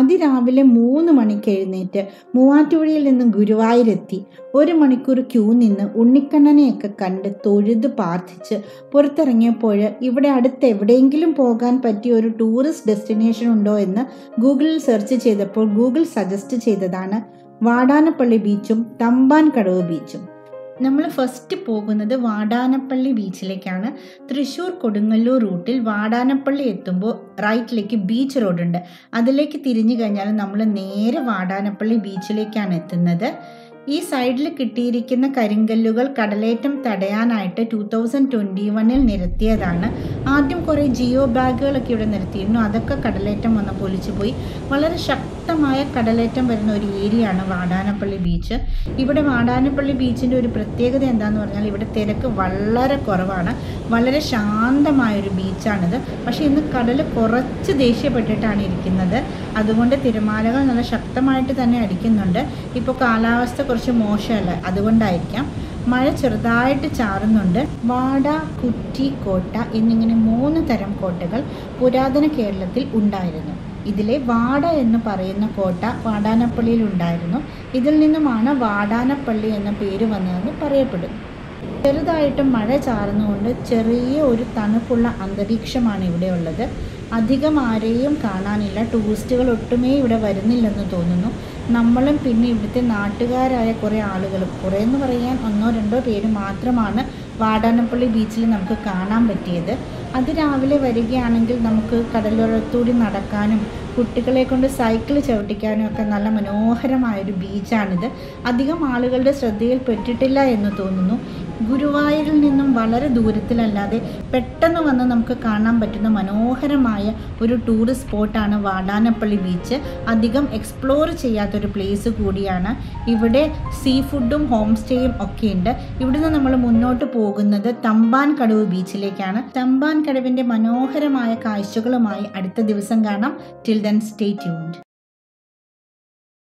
അതിരാവിലെ മൂന്ന് മണിക്ക് എഴുന്നേറ്റ് മൂവാറ്റുപുഴയിൽ നിന്ന് ഗുരുവായൂരെത്തി ഒരു മണിക്കൂർ ക്യൂ നിന്ന് ഉണ്ണിക്കണ്ണനെയൊക്കെ കണ്ട് തൊഴുത് പ്രാർത്ഥിച്ച് പുറത്തിറങ്ങിയപ്പോൾ ഇവിടെ അടുത്ത് എവിടെയെങ്കിലും പോകാൻ പറ്റിയ ഒരു ടൂറിസ്റ്റ് ഡെസ്റ്റിനേഷൻ ഉണ്ടോ എന്ന് ഗൂഗിളിൽ സെർച്ച് ചെയ്തപ്പോൾ ഗൂഗിൾ സജസ്റ്റ് ചെയ്തതാണ് വാടാനപ്പള്ളി ബീച്ചും തമ്പാൻ കടവ് ബീച്ചും നമ്മൾ ഫസ്റ്റ് പോകുന്നത് വാടാനപ്പള്ളി ബീച്ചിലേക്കാണ് തൃശ്ശൂർ കൊടുങ്ങല്ലൂർ റൂട്ടിൽ വാടാനപ്പള്ളി എത്തുമ്പോൾ റൈറ്റിലേക്ക് ബീച്ച് റോഡുണ്ട് അതിലേക്ക് തിരിഞ്ഞു കഴിഞ്ഞാൽ നമ്മൾ നേരെ വാടാനപ്പള്ളി ബീച്ചിലേക്കാണ് എത്തുന്നത് ഈ സൈഡിൽ കിട്ടിയിരിക്കുന്ന കരിങ്കല്ലുകൾ കടലേറ്റം തടയാനായിട്ട് ടൂ തൗസൻഡ് ട്വൻറ്റി വണ്ണിൽ നിരത്തിയതാണ് ആദ്യം കുറേ ജിയോ ബാഗുകളൊക്കെ ഇവിടെ നിരത്തിയിരുന്നു അതൊക്കെ കടലേറ്റം വന്ന് പൊലിച്ചു പോയി വളരെ ശക്തമായ കടലേറ്റം വരുന്ന ഒരു ഏരിയയാണ് വാടാനപ്പള്ളി ബീച്ച് ഇവിടെ വാടാനപ്പള്ളി ബീച്ചിൻ്റെ ഒരു പ്രത്യേകത എന്താണെന്ന് പറഞ്ഞാൽ ഇവിടെ തിരക്ക് വളരെ കുറവാണ് വളരെ ശാന്തമായൊരു ബീച്ചാണിത് പക്ഷേ ഇന്ന് കടൽ കുറച്ച് ദേഷ്യപ്പെട്ടിട്ടാണ് ഇരിക്കുന്നത് അതുകൊണ്ട് തിരമാലകൾ നല്ല ശക്തമായിട്ട് തന്നെ അടിക്കുന്നുണ്ട് ഇപ്പോൾ കാലാവസ്ഥ കുറച്ച് മോശമല്ല അതുകൊണ്ടായിരിക്കാം മഴ ചെറുതായിട്ട് ചാറുന്നുണ്ട് വാട കുറ്റി കോട്ട എന്നിങ്ങനെ മൂന്ന് തരം കോട്ടകൾ പുരാതന കേരളത്തിൽ ഉണ്ടായിരുന്നു ഇതിലെ വാട എന്ന് പറയുന്ന കോട്ട വാടാനപ്പള്ളിയിൽ ഉണ്ടായിരുന്നു ഇതിൽ നിന്നുമാണ് വാടാനപ്പള്ളി എന്ന പേര് വന്നതെന്ന് പറയപ്പെടുന്നു ചെറുതായിട്ട് മഴ ചാർന്നുകൊണ്ട് ചെറിയ ഒരു തണുപ്പുള്ള അന്തരീക്ഷമാണ് ഇവിടെ ഉള്ളത് അധികം ആരെയും കാണാനില്ല ടൂറിസ്റ്റുകൾ ഒട്ടുമേ ഇവിടെ വരുന്നില്ലെന്ന് തോന്നുന്നു നമ്മളും പിന്നെ ഇവിടുത്തെ നാട്ടുകാരായ കുറേ ആളുകളും കുറേ എന്ന് പറയാൻ ഒന്നോ രണ്ടോ പേര് മാത്രമാണ് വാടാനപ്പള്ളി ബീച്ചിൽ നമുക്ക് കാണാൻ പറ്റിയത് അതിരാവിലെ വരികയാണെങ്കിൽ നമുക്ക് കടലോരത്തൂടി നടക്കാനും കുട്ടികളെ കൊണ്ട് സൈക്കിൾ ചവിട്ടിക്കാനും ഒക്കെ നല്ല മനോഹരമായൊരു ബീച്ചാണിത് അധികം ആളുകളുടെ ശ്രദ്ധയിൽ പെട്ടിട്ടില്ല എന്ന് തോന്നുന്നു ഗുരുവായൂരിൽ നിന്നും വളരെ ദൂരത്തിലല്ലാതെ പെട്ടെന്ന് വന്ന് നമുക്ക് കാണാൻ പറ്റുന്ന മനോഹരമായ ഒരു ടൂറിസ്റ്റ് സ്പോട്ടാണ് വാടാനപ്പള്ളി ബീച്ച് അധികം എക്സ്പ്ലോർ ചെയ്യാത്തൊരു പ്ലേസ് കൂടിയാണ് ഇവിടെ സീ ഫുഡും ഹോം സ്റ്റേയും ഒക്കെ ഉണ്ട് ഇവിടുന്ന് നമ്മൾ മുന്നോട്ട് പോകുന്നത് തമ്പാൻ കടവ് ബീച്ചിലേക്കാണ് തമ്പാൻ കടവിൻ്റെ മനോഹരമായ കാഴ്ചകളുമായി അടുത്ത ദിവസം കാണാം ടിൽ ദെൻ സ്റ്റേ ട്യൂൺഡ്